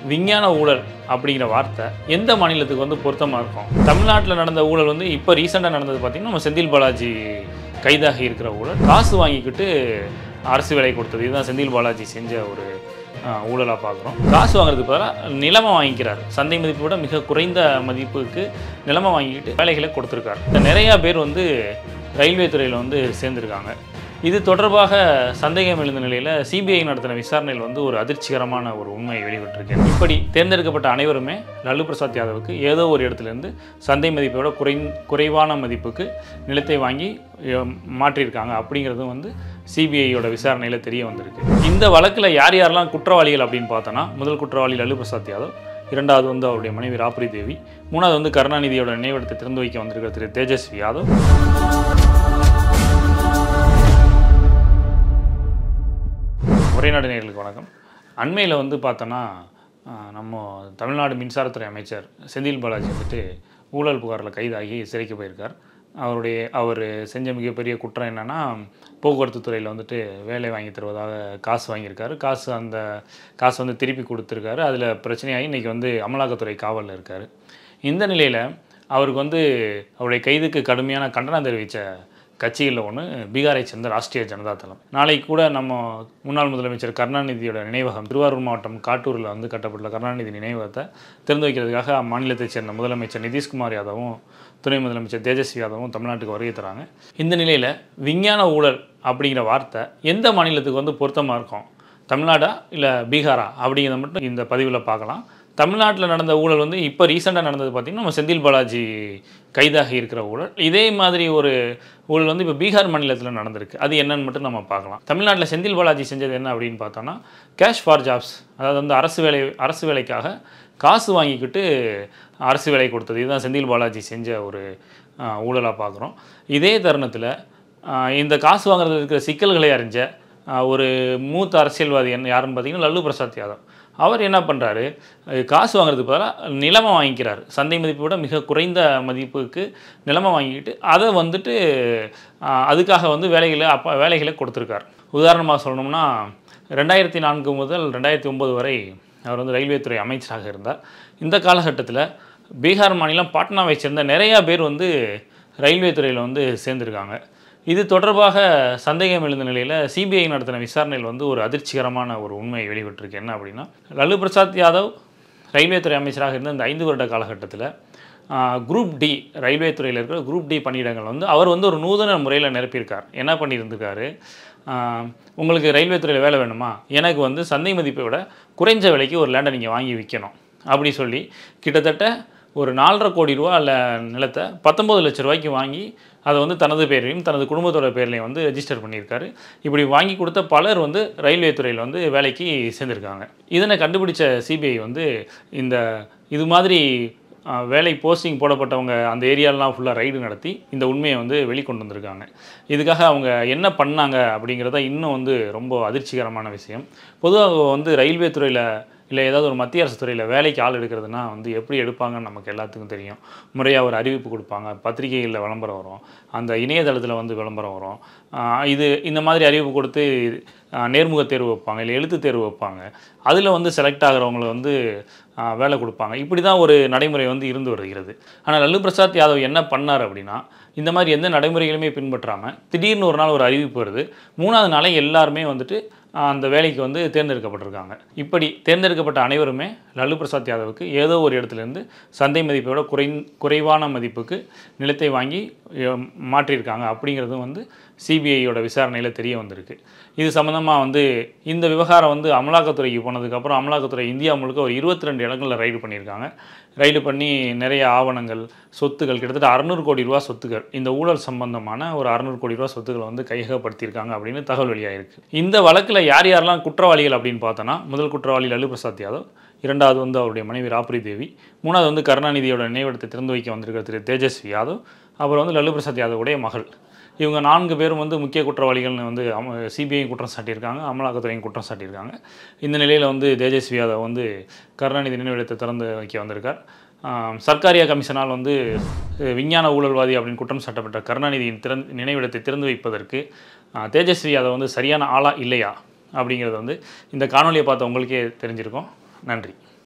விஞ்ஞான ஊழல் அப்படிங்கிற வார்த்தை எந்த மாநிலத்துக்கு வந்து பொருத்தமாக இருக்கும் தமிழ்நாட்டில் நடந்த ஊழல் வந்து இப்போ ரீசெண்டாக நடந்தது பார்த்திங்கன்னா நம்ம செந்தில் பாலாஜி கைதாகி இருக்கிற ஊழல் காசு வாங்கிக்கிட்டு அரசு வேலை கொடுத்தது இதுதான் செந்தில் பாலாஜி செஞ்ச ஒரு ஊழலாக பார்க்குறோம் காசு வாங்குறதுக்கு பதிலாக நிலமை வாங்கிக்கிறார் சந்தை மதிப்பை விட மிக குறைந்த மதிப்புக்கு நிலமை வாங்கிக்கிட்டு வேலைகளை கொடுத்துருக்காரு நிறையா பேர் வந்து ரயில்வே துறையில் வந்து சேர்ந்துருக்காங்க இது தொடர்பாக சந்தேகம் எழுந்த நிலையில் சிபிஐ நடத்தின விசாரணையில் வந்து ஒரு அதிர்ச்சிகரமான ஒரு உண்மையை வெளிவிட்டிருக்கேன் இப்படி தேர்ந்தெடுக்கப்பட்ட அனைவருமே லல்லு பிரசாத் யாதவுக்கு ஏதோ ஒரு இடத்துலேருந்து சந்தை மதிப்பை விட குறை குறைவான மதிப்புக்கு நிலத்தை வாங்கி அஹ், மாற்றியிருக்காங்க அப்படிங்கிறதும் வந்து சிபிஐயோட விசாரணையில் தெரிய வந்திருக்கு இந்த வழக்கில் யார் யாரெல்லாம் குற்றவாளிகள் அப்படின்னு பார்த்தோன்னா முதல் குற்றவாளி லல்லு பிரசாத் யாதவ் இரண்டாவது வந்து அவருடைய மனைவி ராப்ரி தேவி மூணாவது வந்து கருணாநிதியோட நினைவிடத்தை திறந்து வைக்க வந்திருக்கிற திரு தேஜஸ்வி யாதவ் உரைநாடு நேயர்களுக்கு வணக்கம் அண்மையில் வந்து பார்த்தோன்னா ஆஹ், நம்ம தமிழ்நாடு மின்சாரத்துறை அமைச்சர் செந்தில் பாலாஜி வந்துட்டு ஊழல் புகாரில் கைதாகி சிறைக்கு போயிருக்கார் அவருடைய அவர் செஞ்ச மிகப்பெரிய குற்றம் என்னென்னா போக்குவரத்து துறையில் வந்துட்டு வேலை வாங்கி தருவதாக காசு வாங்கியிருக்காரு காசு அந்த காசு வந்து திருப்பி கொடுத்துருக்காரு அதில் பிரச்சனையாகி இன்றைக்கி வந்து அமலாக்கத்துறை காவலில் இருக்கார் இந்த நிலையில் அவருக்கு வந்து அவருடைய கைதுக்கு கடுமையான கண்டனம் தெரிவித்த கட்சிகளில் ஒன்று பீகாரை சேர்ந்த ராஷ்ட்ரிய ஜனதா தளம் நாளைக்கு கூட நம்ம முன்னாள் முதலமைச்சர் கருணாநிதியோட நினைவகம் திருவாரூர் மாவட்டம் காட்டூரில் வந்து கட்டப்பட்டுள்ள கருணாநிதி நினைவகத்தை திறந்து வைக்கிறதுக்காக அம்மாநிலத்தைச் சேர்ந்த முதலமைச்சர் நிதிஷ்குமார் யாதவும் துணை முதலமைச்சர் தேஜஸ்வி யாதவும் தமிழ்நாட்டுக்கு வருகை தராங்க இந்த நிலையில் விஞ்ஞான ஊழல் அப்படிங்கிற வார்த்தை எந்த மாநிலத்துக்கு வந்து பொருத்தமாக இருக்கும் தமிழ்நாடா இல்லை பீகாரா அப்படிங்கிறத மட்டும் இந்த பதிவில் பார்க்கலாம் தமிழ்நாட்டில் நடந்த ஊழல் வந்து இப்போ ரீசெண்டாக நடந்தது பார்த்திங்கன்னா நம்ம செந்தில் பாலாஜி கைதாகி இருக்கிற ஊழல் இதே மாதிரி ஒரு ஊழல் வந்து இப்போ பீகார் மாநிலத்தில் நடந்திருக்கு அது என்னன்னு மட்டும் நம்ம பார்க்கலாம் தமிழ்நாட்டில் செந்தில் பாலாஜி செஞ்சது என்ன அப்படின்னு பார்த்தோன்னா கேஷ் ஃபார் ஜாப்ஸ் அதாவது வந்து அரசு வேலை அரசு வேலைக்காக காசு வாங்கிக்கிட்டு அரசு வேலை கொடுத்தது இதுதான் செந்தில் பாலாஜி செஞ்ச ஒரு ஊழலாக பார்க்குறோம் இதே தருணத்தில் ஆஹ் இந்த காசு வாங்குறதுல இருக்கிற சிக்கல்களை அறிஞ்ச ஆஹ் ஒரு மூத்த அரசியல்வாதி என்ன யாருன்னு பார்த்தீங்கன்னா லல்லு பிரசாத் யாதவ் அவர் என்ன பண்ணுறாரு காசு வாங்குறதுக்கு பதிலாக நிலமை வாங்கிக்கிறார் சந்தை மதிப்பை விட மிக குறைந்த மதிப்புக்கு நிலமை வாங்கிக்கிட்டு அதை வந்துட்டு ஆஹ் அதுக்காக வந்து வேலைகளை அப்போ வேலைகளை கொடுத்துருக்கார் உதாரணமாக சொல்லணும்னா ரெண்டாயிரத்தி நான்கு முதல் ரெண்டாயிரத்தி ஒம்பது வரை அவர் வந்து ரயில்வே துறை அமைச்சராக இருந்தார் இந்த காலகட்டத்தில் பீகார் மாநிலம் பாட்னாவை சேர்ந்த நிறையா பேர் வந்து ரயில்வே துறையில் வந்து சேர்ந்துருக்காங்க இது தொடர்பாக சந்தேகம் எழுந்த நிலையில் சிபிஐ நடத்தின விசாரணையில் வந்து ஒரு அதிர்ச்சிகரமான ஒரு உண்மையை வெளிவிட்டிருக்கு என்ன அப்படின்னா லல்லு பிரசாத் யாதவ் ரயில்வே துறை அமைச்சராக இருந்த இந்த ஐந்து வருட காலகட்டத்தில் குரூப் டி ரயில்வே துறையில் இருக்கிற குரூப் டி பணியிடங்கள் வந்து அவர் வந்து ஒரு நூதன முறையில் நிரப்பியிருக்கார் என்ன பண்ணியிருந்திருக்காரு ஆஹ், உங்களுக்கு ரயில்வே துறையில் வேலை வேணுமா எனக்கு வந்து சந்தை மதிப்பை விட குறைஞ்ச விலைக்கு ஒரு லேண்டை நீங்கள் வாங்கி விற்கணும் அப்படி சொல்லி கிட்டத்தட்ட ஒரு நாலரை கோடி ரூபா அல்ல நிலத்தை பத்தொம்பது லட்ச ரூபாய்க்கு வாங்கி அதை வந்து தனது பேர்லையும் தனது குடும்பத்தோட பேர்லையும் வந்து ரெஜிஸ்டர் பண்ணியிருக்காரு இப்படி வாங்கி கொடுத்த பலர் வந்து ரயில்வே துறையில் வந்து வேலைக்கு சேர்ந்துருக்காங்க இதனை கண்டுபிடிச்ச சிபிஐ வந்து இந்த இது மாதிரி ஆஹ், வேலை போஸ்டிங் போடப்பட்டவங்க அந்த ஏரியாலலாம் ஃபுல்லாக ரைடு நடத்தி இந்த உண்மையை வந்து வெளிக்கொண்டு வந்திருக்காங்க இதுக்காக அவங்க என்ன பண்ணாங்க அப்படிங்கிறத இன்னும் வந்து ரொம்ப அதிர்ச்சிகரமான விஷயம் பொதுவாக வந்து ரயில்வே துறையில் இல்லை ஏதாவது ஒரு மத்திய அரசு துறையில் வேலைக்கு ஆள் எடுக்கிறதுனா வந்து எப்படி எடுப்பாங்கன்னு நமக்கு எல்லாத்துக்கும் தெரியும் முறையாக ஒரு அறிவிப்பு கொடுப்பாங்க பத்திரிகைகளில் விளம்பரம் வரும் அந்த இணையதளத்தில் வந்து விளம்பரம் வரும் ஆஹ் இது இந்த மாதிரி அறிவிப்பு கொடுத்து ஆஹ் நேர்முக தேர்வு வைப்பாங்க இல்லை எழுத்து தேர்வு வைப்பாங்க அதில் வந்து செலக்ட் ஆகிறவங்கள வந்து ஆஹ் வேலை கொடுப்பாங்க இப்படி தான் ஒரு நடைமுறை வந்து இருந்து வருகிறது ஆனால் லல்லு பிரசாத் யாதவ் என்ன பண்ணார் அப்படின்னா இந்த மாதிரி எந்த நடைமுறைகளுமே பின்பற்றாமல் திடீர்னு ஒரு நாள் ஒரு அறிவிப்பு வருது மூணாவது நாளே எல்லாருமே வந்துட்டு ஆஹ் அந்த வேலைக்கு வந்து தேர்ந்தெடுக்கப்பட்டிருக்காங்க இப்படி தேர்ந்தெடுக்கப்பட்ட அனைவருமே லல்லு பிரசாத் யாதவுக்கு ஏதோ ஒரு இடத்துலேருந்து சந்தை மதிப்பை விட குறை குறைவான மதிப்புக்கு நிலத்தை வாங்கி அஹ், மாற்றியிருக்காங்க அப்படிங்கிறதும் வந்து சிபிஐயோட விசாரணையில் தெரிய வந்திருக்கு இது சம்மந்தமாக வந்து இந்த விவகாரம் வந்து அமலாக்கத்துறைக்கு போனதுக்கப்புறம் அமலாக்கத்துறை இந்தியா முழுக்க ஒரு இருபத்தி ரெண்டு இடங்களில் ரைடு பண்ணியிருக்காங்க ரைடு பண்ணி நிறைய ஆவணங்கள் சொத்துக்கள் கிட்டத்தட்ட அறநூறு கோடி ரூபா சொத்துக்கள் இந்த ஊழல் சம்பந்தமான ஒரு அறநூறு கோடி ரூபா சொத்துக்களை வந்து கையகப்படுத்தியிருக்காங்க அப்படின்னு தகவல் வெளியாயிருக்கு இந்த வழக்கில் யார் யாரெல்லாம் குற்றவாளிகள் அப்படின்னு பார்த்தோன்னா முதல் குற்றவாளி லல்லு பிரசாத் யாதவ் இரண்டாவது வந்து அவருடைய மனைவி ராப்ரி தேவி மூணாவது வந்து கருணாநிதியோட நினைவிடத்தை திறந்து வைக்க வந்திருக்கிற திரு தேஜஸ்வி யாதவ் அப்புறம் வந்து லல்லு பிரசாத் யாதவுடைய மகள் இவங்க நான்கு பேரும் வந்து முக்கிய குற்றவாளிகள்னு வந்து சிபிஐ குற்றம் சாட்டியிருக்காங்க அமலாக்கத்துறையும் குற்றம் சாட்டியிருக்காங்க இந்த நிலையில் வந்து தேஜஸ்வி யாதவ் வந்து கருணாநிதி நினைவிடத்தை திறந்து வைக்க வந்திருக்கார் ஆம், சர்க்காரியா கமிஷனால் வந்து அஹ், விஞ்ஞான ஊழல்வாதி அப்படின்னு குற்றம் சாட்டப்பட்ட கருணாநிதியின் திறன் நினைவிடத்தை திறந்து வைப்பதற்கு ஆஹ், தேஜஸ்வி யாதவ் வந்து சரியான ஆளா இல்லையா அப்படிங்கிறது வந்து இந்த காணொலியை பார்த்த உங்களுக்கே தெரிஞ்சிருக்கும் நன்றி